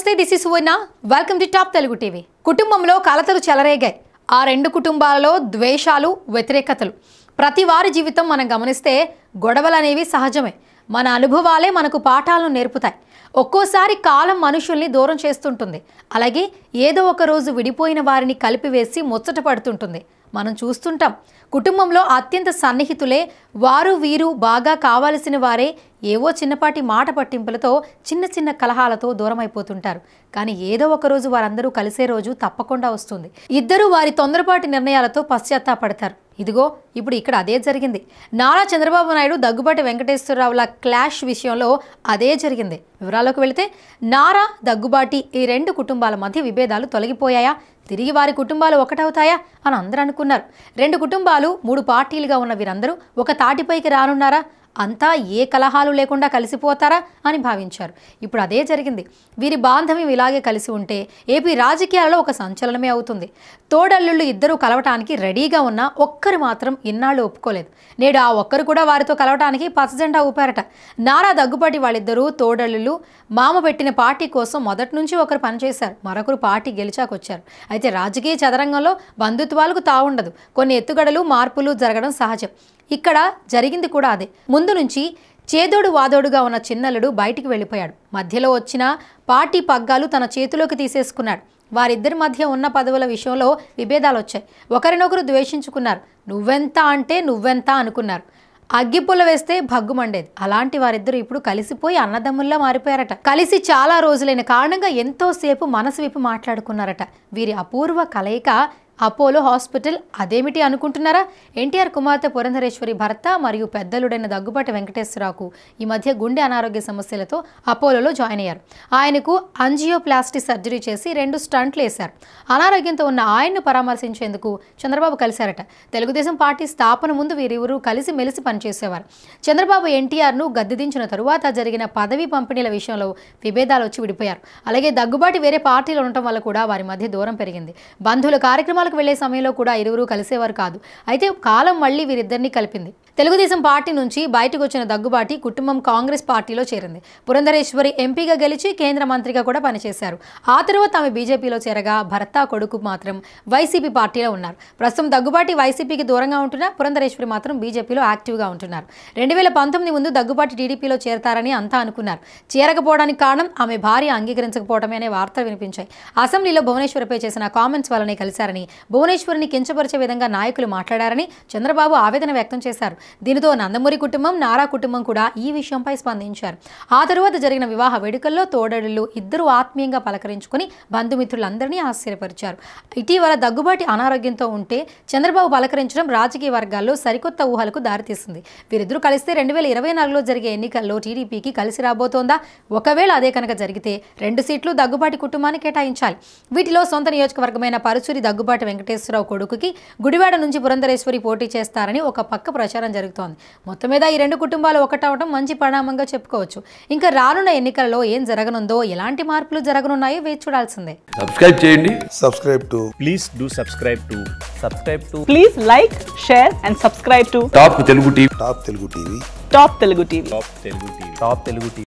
నమస్తే this is Suvarna welcome to top Telugu TV కుటుంబంలో కలతలు చెలరేగాయి ఆ రెండు కుటుంబాలలో ద్వేషాలు వ్యతిరేకతలు ప్రతి వారి జీవితం మనం గమనిస్తే గొడవలు అనేవి సహజమే మన అనుభవాలే మనకు పాఠాలను నేర్పుతాయి ఒక్కోసారి కాలం మనుషుల్ని దూరం చేస్తుంటుంది అలాగే ఏదో ఒక రోజు విడిపోయిన వారిని కలిపివేసి ముచ్చట పడుతుంటుంది మనం చూస్తుంటాం కుటుంబంలో అత్యంత సన్నిహితులే వారు వీరు బాగా కావాల్సిన వారే ఏవో చిన్నపాటి మాట పట్టింపులతో చిన్న చిన్న కలహాలతో దూరం అయిపోతుంటారు కానీ ఏదో ఒక రోజు వారందరూ కలిసే రోజు తప్పకుండా వస్తుంది ఇద్దరు వారి తొందరపాటి నిర్ణయాలతో పశ్చాత్తాపడతారు ఇదిగో ఇప్పుడు ఇక్కడ అదే జరిగింది నారా చంద్రబాబు నాయుడు దగ్గుబాటి వెంకటేశ్వరరావుల క్లాష్ విషయంలో అదే జరిగింది వివరాల్లోకి వెళితే నారా దగ్గుబాటి ఈ రెండు కుటుంబాల మధ్య విభేదాలు తొలగిపోయాయా తిరిగి వారి కుటుంబాలు ఒకటవుతాయా అని అందరూ అనుకున్నారు రెండు కుటుంబాలు మూడు పార్టీలుగా ఉన్న వీరందరూ ఒక తాటిపైకి రానున్నారా అంతా ఏ కలహాలు లేకుండా కలిసిపోతారా అని భావించారు ఇప్పుడు అదే జరిగింది వీరి బాంధవ్యం ఇలాగే కలిసి ఉంటే ఏపీ రాజకీయాలలో ఒక సంచలనమే అవుతుంది తోడల్లుళ్ళు ఇద్దరూ కలవటానికి రెడీగా ఉన్న ఒక్కరు మాత్రం ఇన్నాళ్ళు ఒప్పుకోలేదు నేడు ఆ ఒక్కరు కూడా వారితో కలవటానికి పచ్చజెండా ఊపారట నారా దగ్గుపాటి వాళ్ళిద్దరూ తోడల్లుళ్ళు మామ పెట్టిన పార్టీ కోసం మొదటి నుంచి ఒకరు పనిచేశారు మరొకరు పార్టీ గెలిచాకొచ్చారు అయితే రాజకీయ చదరంగంలో బంధుత్వాలకు తావుండదు కొన్ని ఎత్తుగడలు మార్పులు జరగడం సహజం ఇక్కడ జరిగింది కూడా అదే ముందు నుంచి చేదోడు వాదోడుగా ఉన్న చిన్నల్లుడు బయటికి వెళ్ళిపోయాడు మధ్యలో వచ్చిన పార్టీ పగ్గాలు తన చేతిలోకి తీసేసుకున్నాడు వారిద్దరి మధ్య ఉన్న పదవుల విషయంలో విభేదాలు వచ్చాయి ఒకరినొకరు ద్వేషించుకున్నారు నువ్వెంత అంటే నువ్వెంత అనుకున్నారు అగ్గిపుల్ల వేస్తే భగ్గుమండేది అలాంటి వారిద్దరూ ఇప్పుడు కలిసిపోయి అన్నదమ్ముల్లా మారిపోయారట కలిసి చాలా రోజులైన కారణంగా ఎంతో సేపు మనసు విప్పి మాట్లాడుకున్నారట వీరి అపూర్వ కలయిక అపోలో హాస్పిటల్ అదేమిటి అనుకుంటున్నారా ఎన్టీఆర్ కుమార్తె పురంధరేశ్వరి భర్త మరియు పెద్దలుడైన దగ్గుబాటి వెంకటేశ్వరరావుకు ఈ మధ్య గుండె అనారోగ్య సమస్యలతో అపోలోలో జాయిన్ అయ్యారు ఆయనకు అంజియోప్లాస్టీ సర్జరీ చేసి రెండు స్టంట్లు వేశారు అనారోగ్యంతో ఉన్న ఆయన్ను పరామర్శించేందుకు చంద్రబాబు కలిశారట తెలుగుదేశం పార్టీ స్థాపన ముందు వీరిరువురు కలిసి మెలిసి పనిచేసేవారు చంద్రబాబు ఎన్టీఆర్ను గద్దెదించిన తరువాత జరిగిన పదవి పంపిణీల విషయంలో విభేదాలు వచ్చి విడిపోయారు అలాగే దగ్గుబాటి వేరే పార్టీలు ఉండటం వల్ల కూడా వారి మధ్య దూరం పెరిగింది బంధువుల కార్యక్రమాలకు వెళ్లే సమయంలో కూడా ఇరువురు కలిసేవారు కాదు అయితే కాలం మళ్ళీ వీరిద్దరిని కలిపింది తెలుగుదేశం పార్టీ నుంచి బయటకు వచ్చిన దగ్గుబాటి కుటుంబం కాంగ్రెస్ పార్టీలో చేరింది పురంధరేశ్వరి ఎంపీగా గెలిచి కేంద్ర మంత్రిగా కూడా పనిచేశారు ఆ తర్వాత ఆమె బీజేపీలో చేరగా భర్త కొడుకు మాత్రం వైసీపీ పార్టీలో ఉన్నారు ప్రస్తుతం దగ్గుబాటి వైసీపీకి దూరంగా ఉంటున్నా పురంధరేశ్వరి మాత్రం బీజేపీలో యాక్టివ్గా ఉంటున్నారు రెండు వేల పంతొమ్మిది ముందు దగ్గుబాటి టీడీపీలో చేరతారని అంతా అనుకున్నారు చేరకపోవడానికి కారణం ఆమె భార్య అంగీకరించకపోవడమే అనే వార్తలు వినిపించాయి అసెంబ్లీలో భువనేశ్వరిపై చేసిన కామెంట్స్ వల్లనే కలిశారని భువనేశ్వరిని కించపరిచే విధంగా నాయకులు మాట్లాడారని చంద్రబాబు ఆవేదన వ్యక్తం చేశారు దీనితో నందమూరి కుటుంబం నారా కుటుంబం కూడా ఈ విషయంపై స్పందించారు ఆ తరువాత జరిగిన వివాహ వేడుకల్లో తోడడులు ఇద్దరు ఆత్మీయంగా పలకరించుకుని బంధుమిత్రులందరినీ ఆశ్చర్యపరిచారు ఇటీవల దగ్గుబాటి అనారోగ్యంతో ఉంటే చంద్రబాబు పలకరించడం రాజకీయ వర్గాల్లో సరికొత్త ఊహలకు దారితీస్తుంది వీరిద్దరూ కలిస్తే రెండు వేల ఇరవై నాలుగులో జరిగే ఎన్నికల్లో టీడీపీకి కలిసి రాబోతోందా ఒకవేళ అదే కనుక జరిగితే రెండు సీట్లు దగ్గుబాటి కుటుంబానికి కేటాయించాలి వీటిలో సొంత నియోజకవర్గమైన పరుచూరి దగ్గుబాటి వెంకటేశ్వరరావు కొడుకుకి గుడివాడ నుంచి పురంధరేశ్వరి పోటీ చేస్తారని ఒక పక్క ప్రచారం జరుగుతోంది మొత్తం మీద ఈ రెండు కుటుంబాలు ఒకటవడం మంచి పరిణామంగా చెప్పుకోవచ్చు ఇంకా రానున్న ఎన్నికలలో ఏం జరగనుందో ఎలాంటి మార్పులు జరగనున్నాయో వేచి చూడాల్సిందే సబ్స్క్రైబ్ చేయండి subscribe to please do subscribe to subscribe to Please like, share, and subscribe to top Telugu TV Top Telugu TV. Top Telugu TV. top telugu tv top telugu tv